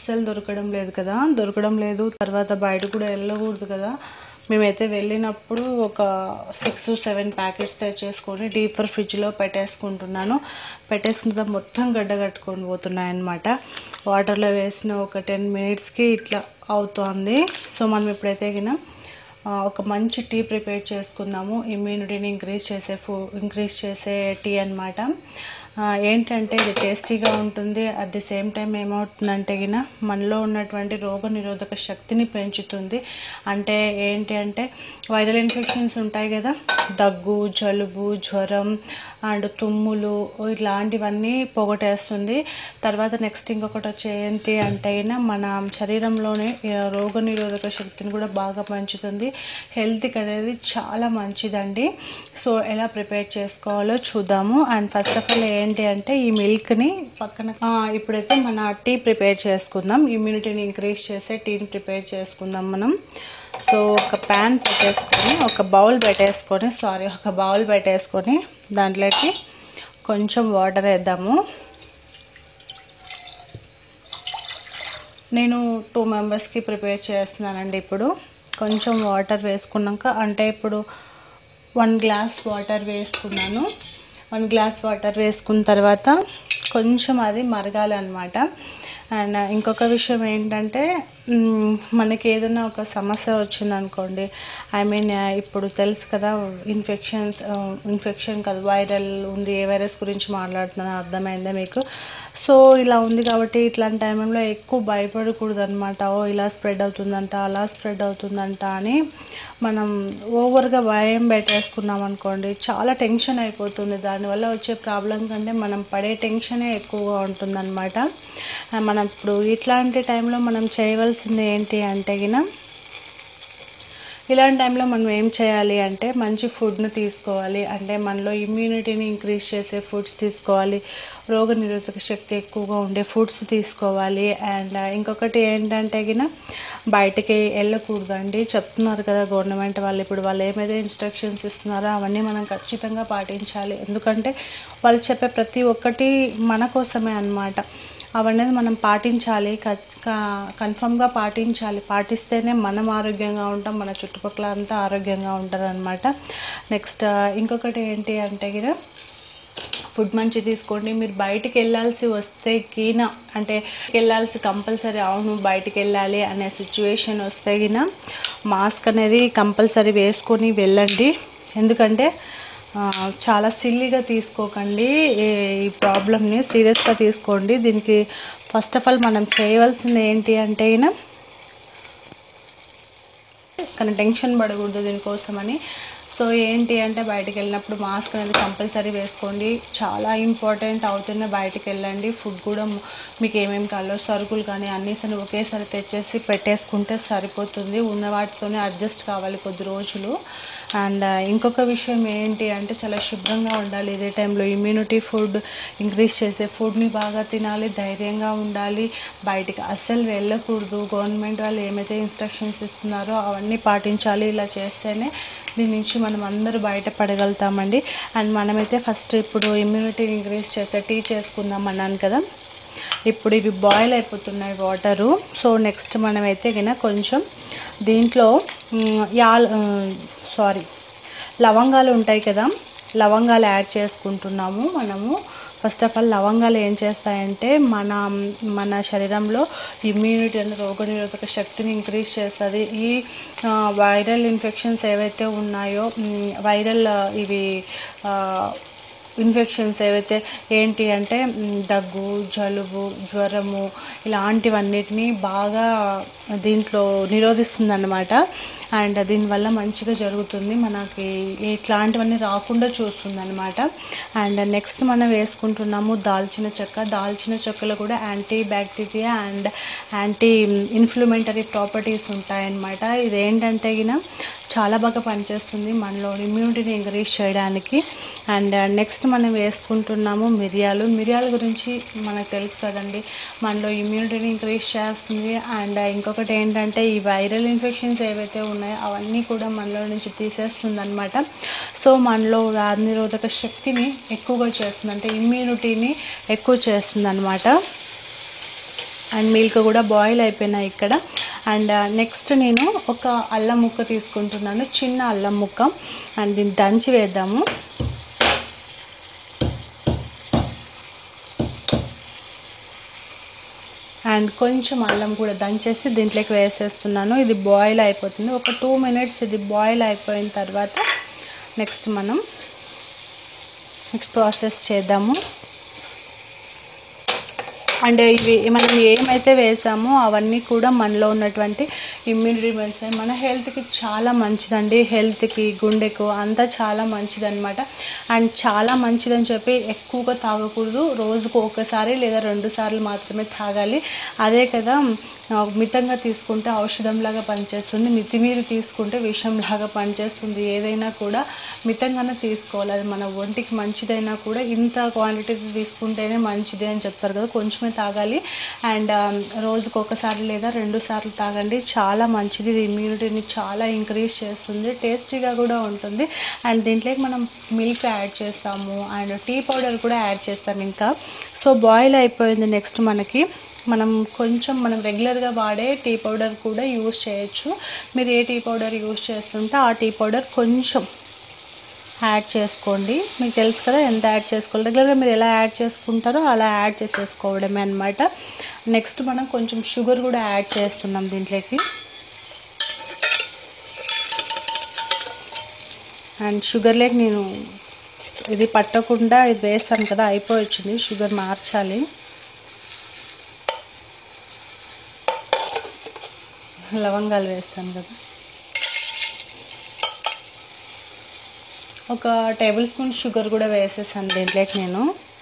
అస్సలు దొరకడం లేదు కదా దొరకడం లేదు తర్వాత బయట కూడా వెళ్ళకూడదు కదా మేమైతే వెళ్ళినప్పుడు ఒక సిక్స్ సెవెన్ ప్యాకెట్స్ తెచ్చేసుకొని డీపర్ ఫ్రిడ్జ్లో పెట్టేసుకుంటున్నాను పెట్టేసుకున్న తర్వాత మొత్తం గడ్డ కట్టుకొని పోతున్నాయి అన్నమాట వాటర్లో వేసిన ఒక టెన్ మినిట్స్కి ఇట్లా అవుతోంది సో మనం ఎప్పుడైతే గిన ఆ, ఒక మంచి టీ ప్రిపేర్ చేసుకుందాము ఇమ్యూనిటీని ఇంక్రీజ్ చేసే ఫూ ఇంక్రీజ్ చేసే టీ అనమాట ఏంటంటే ఇది టేస్టీగా ఉంటుంది అట్ ది సేమ్ టైం ఏమవుతుందంటే గిన మనలో ఉన్నటువంటి రోగ నిరోధక శక్తిని పెంచుతుంది అంటే ఏంటి అంటే వైరల్ ఇన్ఫెక్షన్స్ ఉంటాయి కదా దగ్గు జలుబు జ్వరం అండ్ తుమ్ములు ఇట్లాంటివన్నీ పోగొట్టేస్తుంది తర్వాత నెక్స్ట్ ఇంకొకటి వచ్చి ఏంటి అంటే గిన మన శరీరంలోనే రోగ నిరోధక శక్తిని కూడా బాగా పెంచుతుంది హెల్త్కి అనేది చాలా మంచిదండి సో ఎలా ప్రిపేర్ చేసుకోవాలో చూద్దాము అండ్ ఫస్ట్ ఆఫ్ ఆల్ ఏంటి అంటే ఈ మిల్క్ని పక్కన ఆ, ఇప్పుడైతే మన టీ ప్రిపేర్ చేసుకుందాం ఇమ్యూనిటీని ఇంక్రీజ్ చేసే టీని ప్రిపేర్ చేసుకుందాం మనం సో ఒక ప్యాన్ పెట్టేసుకొని ఒక బౌల్ పెట్టేసుకొని సారీ ఒక బౌల్ పెట్టేసుకొని దాంట్లోకి కొంచెం వాటర్ వేద్దాము నేను టూ మెంబర్స్కి ప్రిపేర్ చేస్తున్నానండి ఇప్పుడు కొంచెం వాటర్ వేసుకున్నాక అంటే ఇప్పుడు వన్ గ్లాస్ వాటర్ వేసుకున్నాను వన్ గ్లాస్ వాటర్ వేసుకున్న తర్వాత కొంచెం అది మరగాలన్నమాట అండ్ ఇంకొక విషయం ఏంటంటే మ్, మనకి ఏదైనా ఒక సమస్య వచ్చిందనుకోండి ఐ మీన్ ఇప్పుడు తెలుసు కదా ఇన్ఫెక్షన్స్ ఇన్ఫెక్షన్ కదా వైరల్ ఉంది ఏ వైరస్ గురించి మాట్లాడుతున్నాను అర్థమైందా మీకు సో ఇలా ఉంది కాబట్టి ఇట్లాంటి టైంలో ఎక్కువ భయపడకూడదు అనమాట ఓ ఇలా స్ప్రెడ్ అవుతుందంట అలా స్ప్రెడ్ అవుతుందంట అని మనం ఓవర్గా భయం పెట్టేసుకున్నాం అనుకోండి చాలా టెన్షన్ అయిపోతుంది దానివల్ల వచ్చే ప్రాబ్లం కంటే మనం పడే టెన్షనే ఎక్కువగా ఉంటుందన్నమాట ఆ, మనం ఇప్పుడు ఇట్లాంటి టైంలో మనం చేయవలసింది ఏంటి అంటే గిన ఇలాంటి టైంలో మనం ఏం చేయాలి అంటే మంచి ఫుడ్ని తీసుకోవాలి అంటే మనలో ఇమ్యూనిటీని ఇంక్రీజ్ చేసే ఫుడ్స్ తీసుకోవాలి రోగ నిరోధక శక్తి ఎక్కువగా ఉండే ఫుడ్స్ తీసుకోవాలి అండ్ ఇంకొకటి ఏంటంటే గిన బయటకి వెళ్ళకూడదండి చెప్తున్నారు కదా గవర్నమెంట్ వాళ్ళు ఇప్పుడు వాళ్ళు ఏమైతే ఇన్స్ట్రక్షన్స్ ఇస్తున్నారో అవన్నీ మనం ఖచ్చితంగా పాటించాలి ఎందుకంటే వాళ్ళు చెప్పే ప్రతి ఒక్కటి మన కోసమే అన్నమాట అవన్నీ మనం పాటించాలి కన్ఫర్మ్గా పాటించాలి పాటిస్తేనే మనం ఆరోగ్యంగా ఉంటాం మన చుట్టుపక్కల అంతా ఆరోగ్యంగా ఉంటారు అనమాట నెక్స్ట్ ఇంకొకటి ఏంటి అంటే గిన ఫుడ్ మంచి తీసుకోండి మీరు బయటికి వెళ్ళాల్సి వస్తే గిన అంటే వెళ్ళాల్సి కంపల్సరీ అవును బయటికి వెళ్ళాలి అనే సిచ్యువేషన్ వస్తే గిన మాస్క్ అనేది కంపల్సరీ వేసుకొని వెళ్ళండి ఎందుకంటే ఆ, చాలా సిల్లీగా తీసుకోకండి ఈ- ఈ ప్రాబ్లమ్ని సీరియస్గా తీసుకోండి దీనికి ఫస్ట్ ఆఫ్ ఆల్ మనం చేయవలసింది ఏంటి అంటే గిన కానీ టెన్షన్ పడకూడదు దీనికోసమని సో ఏంటి అంటే బయటికి వెళ్ళినప్పుడు మాస్క్ అనేది కంపల్సరీ వేసుకోండి చాలా ఇంపార్టెంట్ అవుతున్న బయటికి వెళ్ళండి ఫుడ్ కూడా ము- మీకు ఏమేమి కావాలో సరుకులు కానీ అన్నీ సరే ఒకేసారి తెచ్చేసి పెట్టేసుకుంటే సరిపోతుంది ఉన్న వాటితోనే అడ్జస్ట్ కావాలి కొద్ది రోజులు అండ్ ఇంకొక విషయం ఏంటి అంటే చాలా శుభ్రంగా ఉండాలి ఇదే టైంలో ఇమ్యూనిటీ ఫుడ్ ఇంక్రీజ్ చేసే ఫుడ్ని బాగా తినాలి ధైర్యంగా ఉండాలి బయటికి అస్సలు వెళ్ళకూడదు గవర్నమెంట్ వాళ్ళు ఏమైతే ఇన్స్ట్రక్షన్స్ ఇస్తున్నారో అవన్నీ పాటించాలి ఇలా చేస్తేనే దీని నుంచి మనం అందరూ బయటపడగలుగుతామండి అండ్ మనమైతే ఫస్ట్ ఇప్పుడు ఇమ్యూనిటీ ఇంక్రీజ్ చేసే టీ చేసుకుందాం అన్నాను కదా ఇప్పుడు ఇవి బాయిల్ అయిపోతున్నాయి వాటరు సో నెక్స్ట్ మనమైతే గిన కొంచెం దీంట్లో మ్, యాల్ సారీ లవంగాలు ఉంటాయి కదా లవంగాలు యాడ్ చేసుకుంటున్నాము మనము ఫస్ట్ ఆఫ్ ఆల్ లవంగాలు ఏం చేస్తాయంటే మన మన శరీరంలో ఇమ్యూనిటీ అంటే రోగనిరోధక శక్తిని ఇంక్రీజ్ చేస్తుంది ఈ ఆ, వైరల్ ఇన్ఫెక్షన్స్ ఏవైతే ఉన్నాయో మ్, వైరల్ ఆ, ఇవి ఆ, ఇన్ఫెక్షన్స్ ఏవైతే ఏంటి అంటే మ్, దగ్గు జలుబు జ్వరము ఇలాంటివన్నిటిని బాగా దీంట్లో నిరోధిస్తుంది అండ్ దీనివల్ల మంచిగా జరుగుతుంది మనకి ఇట్లాంటివన్నీ రాకుండా చూస్తుంది అనమాట అండ్ నెక్స్ట్ మనం వేసుకుంటున్నాము దాల్చిన చెక్క దాల్చిన చెక్కలో కూడా anti bacteria and anti inflammatory properties ఉంటాయన్నమాట ఇది ఏంటంటే గిన చాలా బాగా పనిచేస్తుంది మనలో ఇమ్యూనిటీని ఇంక్రీజ్ చేయడానికి అండ్ నెక్స్ట్ మనం వేసుకుంటున్నాము మిరియాలు మిరియాల గురించి మనకు తెలుసు కదండి మనలో ఇమ్యూనిటీని ఇంక్రీజ్ చేస్తుంది అండ్ ఇంకొకటి ఏంటంటే ఈ వైరల్ ఇన్ఫెక్షన్స్ ఏవైతే ఉన్నాయో అవన్నీ కూడా మనలో నుంచి తీసేస్తుంది అనమాట సో మనలో వ్యాధి నిరోధక శక్తిని ఎక్కువగా చేస్తుంది అంటే ఇమ్యూనిటీని ఎక్కువ చేస్తుంది అనమాట అండ్ మిల్క్ కూడా బాయిల్ అయిపోయినాయి ఇక్కడ అండ్ నెక్స్ట్ నేను ఒక అల్లం ముక్క తీసుకుంటున్నాను చిన్న అల్లం ముక్క అండ్ దీన్ని దంచి వేద్దాము అండ్ కొంచెం అల్లం కూడా దంచేసి దీంట్లోకి వేసేస్తున్నాను ఇది బాయిల్ అయిపోతుంది ఒక టూ మినిట్స్ ఇది బాయిల్ అయిపోయిన తర్వాత నెక్స్ట్ మనం నెక్స్ట్ ప్రాసెస్ చేద్దాము అండ్ ఇవి మనం ఏమైతే వేసామో అవన్నీ కూడా మనలో ఉన్నటువంటి ఇమ్యూనిటీ పెంచుతాయి మన హెల్త్కి చాలా మంచిదండి హెల్త్కి గుండెకు అంతా చాలా మంచిదన్నమాట అండ్ చాలా మంచిదని చెప్పి ఎక్కువగా తాగకూడదు రోజుకు ఒకసారి లేదా రెండు సార్లు మాత్రమే తాగాలి అదే కదా ఆ, మితంగా తీసుకుంటే ఔషధంలాగా పనిచేస్తుంది మితిమీరి తీసుకుంటే విషంలాగా పనిచేస్తుంది ఏదైనా కూడా మితంగానే తీసుకోవాలి అది మన ఒంటికి మంచిదైనా కూడా ఇంత క్వాంటిటీ తీసుకుంటేనే మంచిది అని చెప్తారు కదా కొంచెమే తాగాలి అండ్ రోజుకు ఒకసారి లేదా రెండు సార్లు తాగండి చాలా మంచిది ఇది ఇమ్యూనిటీని చాలా ఇంక్రీజ్ చేస్తుంది టేస్టీగా కూడా ఉంటుంది అండ్ దీంట్లోకి మనం మిల్క్ యాడ్ చేస్తాము అండ్ టీ పౌడర్ కూడా యాడ్ చేస్తాం ఇంకా సో బాయిల్ అయిపోయింది నెక్స్ట్ మనకి మనం కొంచెం మనం రెగ్యులర్గా వాడే టీ పౌడర్ కూడా యూస్ చేయొచ్చు మీరు ఏ టీ పౌడర్ యూస్ చేస్తుంటే ఆ టీ పౌడర్ కొంచెం యాడ్ చేసుకోండి మీకు తెలుసు కదా ఎంత యాడ్ చేసుకోవాలి రెగ్యులర్గా మీరు ఎలా యాడ్ చేసుకుంటారో అలా యాడ్ చేసేసుకోవడమే అనమాట నెక్స్ట్ మనం కొంచెం షుగర్ కూడా యాడ్ చేస్తున్నాం దీంట్లోకి అండ్ షుగర్లోకి నేను ఇది పట్టకుండా ఇది వేస్తాను కదా అయిపోయి వచ్చింది షుగర్ మార్చాలి లవంగాలు వేస్తాను కదా ఒక టేబుల్ స్పూన్ షుగర్ కూడా వేసేసాను దీంట్లోకి నేను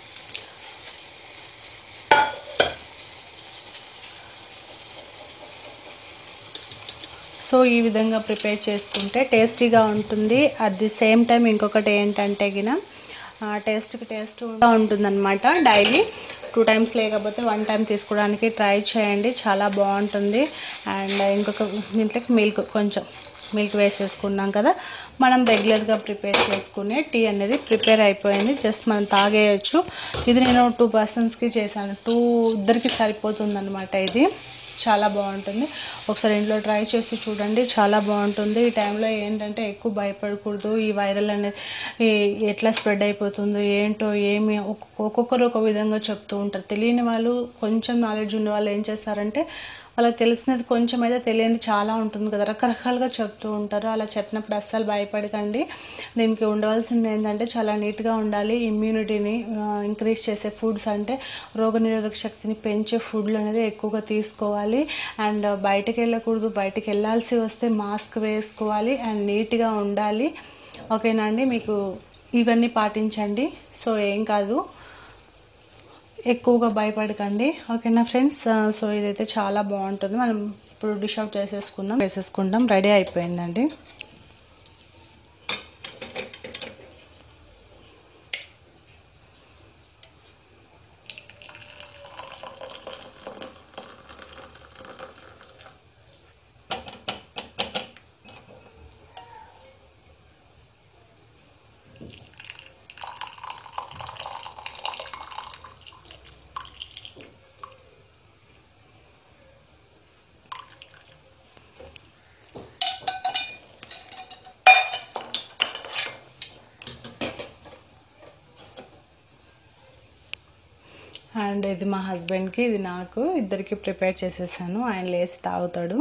సో ఈ విధంగా ప్రిపేర్ చేసుకుంటే టేస్టీగా ఉంటుంది అట్ ది సేమ్ టైం ఇంకొకటి ఏంటంటే గిన టేస్ట్కి టేస్ట్ ఉంటుందన్నమాట డైలీ టూ టైమ్స్ లేకపోతే వన్ టైం తీసుకోవడానికి ట్రై చేయండి చాలా బాగుంటుంది అండ్ ఇంకొక దీంట్లోకి మిల్క్ కొంచెం మిల్క్ వేసేసుకున్నాం కదా మనం రెగ్యులర్గా ప్రిపేర్ చేసుకునే టీ అనేది ప్రిపేర్ అయిపోయింది జస్ట్ మనం తాగేయచ్చు ఇది నేను టూ పర్సన్స్కి చేశాను టూ ఇద్దరికి సరిపోతుంది ఇది చాలా బాగుంటుంది ఒకసారి ఇంట్లో ట్రై చేసి చూడండి చాలా బాగుంటుంది ఈ టైంలో ఏంటంటే ఎక్కువ భయపడకూడదు ఈ వైరల్ అనేది ఈ- ఎట్లా స్ప్రెడ్ అయిపోతుందో ఏంటో ఏమి ఒక్కొక్క- ఒక్కొక్కరు ఒక విధంగా చెప్తూ ఉంటారు తెలియని వాళ్ళు కొంచెం నాలెడ్జ్ ఉన్న వాళ్ళు ఏం చేస్తారంటే వాళ్ళకి తెలిసినది కొంచెం అయితే తెలియనిది చాలా ఉంటుంది కదా రకరకాలుగా చెప్తూ ఉంటారు అలా చెప్పినప్పుడు అస్సలు భయపడకండి దీనికి ఉండవలసింది ఏంటంటే చాలా నీట్గా ఉండాలి ఇమ్యూనిటీని ఇంక్రీజ్ చేసే ఫుడ్స్ అంటే రోగనిరోధక శక్తిని పెంచే ఫుడ్లు అనేది ఎక్కువగా తీసుకోవాలి అండ్ బయటకు వెళ్ళకూడదు బయటకు వెళ్ళాల్సి వస్తే మాస్క్ వేసుకోవాలి అండ్ నీట్గా ఉండాలి ఓకేనా అండి మీకు ఇవన్నీ పాటించండి సో ఏం కాదు ఎక్కువగా భయపడకండి ఓకేనా ఫ్రెండ్స్ సో ఇదైతే చాలా బాగుంటుంది మనం ఇప్పుడు డిష్ అవుట్ చేసేసుకుందాం వేసేసుకుందాం రెడీ అయిపోయిందండి అండ్ ఇది మా హస్బెండ్కి ఇది నాకు ఇద్దరికి ప్రిపేర్ చేసేసాను ఆయన లేచి తాగుతాడు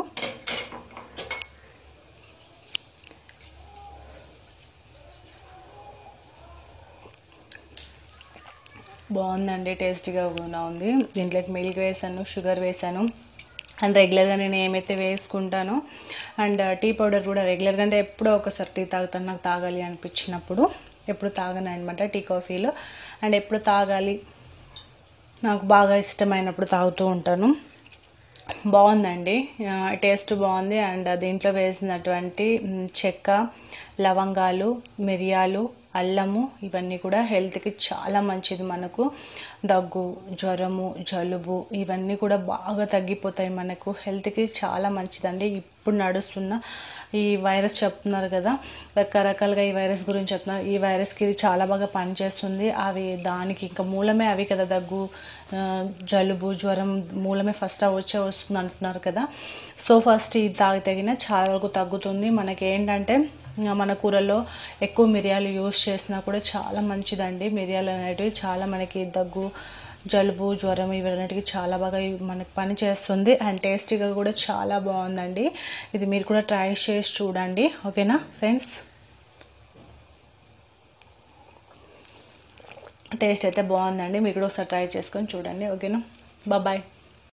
బాగుందండి టేస్టీగా కూడా ఉంది దీంట్లోకి మిల్క్ వేసాను షుగర్ వేసాను అండ్ రెగ్యులర్గా నేను ఏమైతే వేసుకుంటానో అండ్ టీ పౌడర్ కూడా రెగ్యులర్గా అంటే ఎప్పుడో ఒకసారి టీ తాగుతాను నాకు తాగాలి అనిపించినప్పుడు ఎప్పుడు తాగను అనమాట టీ కాఫీలో అండ్ ఎప్పుడు తాగాలి నాకు బాగా ఇష్టమైనప్పుడు తాగుతూ ఉంటాను బాగుందండి ఆ, టేస్ట్ బాగుంది అండ్ దీంట్లో వేసినటువంటి మ్, చెక్క లవంగాలు మిరియాలు అల్లము ఇవన్నీ కూడా హెల్త్కి చాలా మంచిది మనకు దగ్గు జ్వరము జలుబు ఇవన్నీ కూడా బాగా తగ్గిపోతాయి మనకు హెల్త్కి చాలా మంచిదండి ఇప్పుడు నడుస్తున్న ఈ వైరస్ చెప్తున్నారు కదా రకరకాలుగా ఈ వైరస్ గురించి చెప్తున్నారు ఈ వైరస్కి ఇది చాలా బాగా పనిచేస్తుంది అవి దానికి ఇంకా మూలమే అవి కదా దగ్గు ఆ, జలుబు జ్వరం మూలమే ఫస్ట్ అవి వచ్చే వస్తుంది అంటున్నారు కదా సో ఫస్ట్ ఇది తాగి తగిన చాలా వరకు తగ్గుతుంది మనకి ఏంటంటే ఆ, మన కూరల్లో ఎక్కువ మిరియాలు యూస్ చేసినా కూడా చాలా మంచిదండి మిరియాలు అనేటివి చాలా మనకి దగ్గు జలుబు జ్వరం ఇవన్నిటికి చాలా బాగా ఇవి మనకి పని చేస్తుంది అండ్ టేస్టీగా కూడా చాలా బాగుందండి ఇది మీరు కూడా ట్రై చేసి చూడండి ఓకేనా ఫ్రెండ్స్ టేస్ట్ అయితే బాగుందండి మీరు కూడా ఒకసారి ట్రై చేసుకొని చూడండి ఓకేనా బాయ్